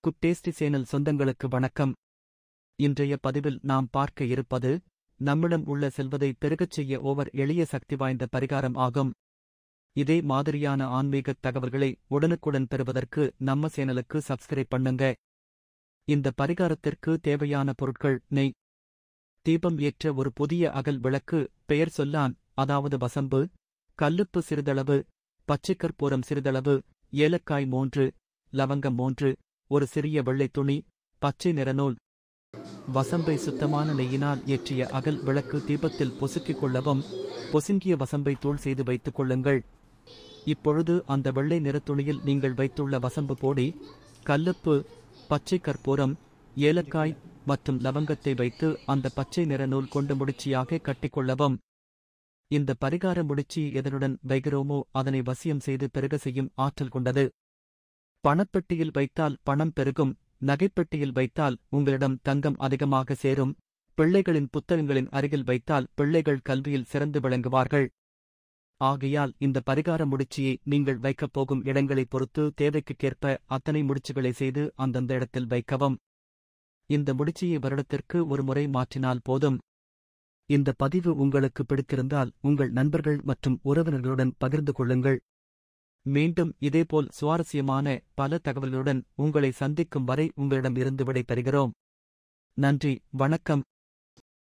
cook tasty channel சொந்தங்களுக்கு வணக்கம் இன்றைய பதிவில் நாம் பார்க்க இருப்பது நம்மிடம் உள்ள செல்வதை பெருகச் செய்ய ஓவர் எளிய சக்தி வாய்ந்த பரிகாரம் ஆகும் இதே மாதிரியான ஆன்மீகத் தகவல்களை உடனுக்குடன் பெறுவதற்கு நம்ம சேனலுக்கு சப்ஸ்கிரைப் பண்ணுங்க இந்த பரிகாரத்திற்கு தேவையான பொருட்கள் நெய் தீபம் ஏற்ற ஒரு புதிய அகல் விளக்கு பெயர் சொல்லான் அதாவது வசம்பு கல்லுப்பு சிறிதளவு பச்சைக்கற்பூரம் சிறிதளவு ஏலக்காய் மூன்று லவங்கம் மூன்று ஒரு சிறிய வெள்ளைத் துணி பச்சை நிறநூல் வசம்பை சுத்தமான நெய்யினால் ஏற்றிய அகல் விளக்கு தீபத்தில் பொசுக்கிக் கொள்ளவும் பொசுங்கிய வசம்பை தூள் செய்து வைத்துக் கொள்ளுங்கள் இப்பொழுது அந்த வெள்ளை நிறத்துணியில் நீங்கள் வைத்துள்ள வசம்பு போடி கல்லுப்பு பச்சை கற்பூரம் ஏலக்காய் மற்றும் லவங்கத்தை வைத்து அந்த பச்சை நிற நூல் கொண்டு முடிச்சியாக கட்டிக்கொள்ளவும் இந்த பரிகார முடிச்சி எதனுடன் வைகிறோமோ அதனை வசியம் செய்து பெருக செய்யும் ஆற்றல் கொண்டது பணப்பெட்டியில் வைத்தால் பணம் பெருகும் நகைப்பெட்டியில் வைத்தால் உங்களிடம் தங்கம் அதிகமாக சேரும் பிள்ளைகளின் புத்தகங்களின் அருகில் வைத்தால் பிள்ளைகள் கல்வியில் சிறந்து விளங்குவார்கள் ஆகையால் இந்த பரிகார முடிச்சியை நீங்கள் வைக்கப் போகும் இடங்களைப் பொறுத்து தேவைக்குக்கேற்ப அத்தனை முடிச்சுகளை செய்து அந்தந்த இடத்தில் வைக்கவும் இந்த முடிச்சியை வருடத்திற்கு ஒரு முறை மாற்றினால் போதும் இந்த பதிவு உங்களுக்கு பிடித்திருந்தால் உங்கள் நண்பர்கள் மற்றும் உறவினர்களுடன் பகிர்ந்து கொள்ளுங்கள் மீண்டும் இதேபோல் சுவாரஸ்யமான பல தகவல்களுடன் உங்களை சந்திக்கும் வரை உங்களிடம் இருந்து விடை பெறுகிறோம் நன்றி வணக்கம்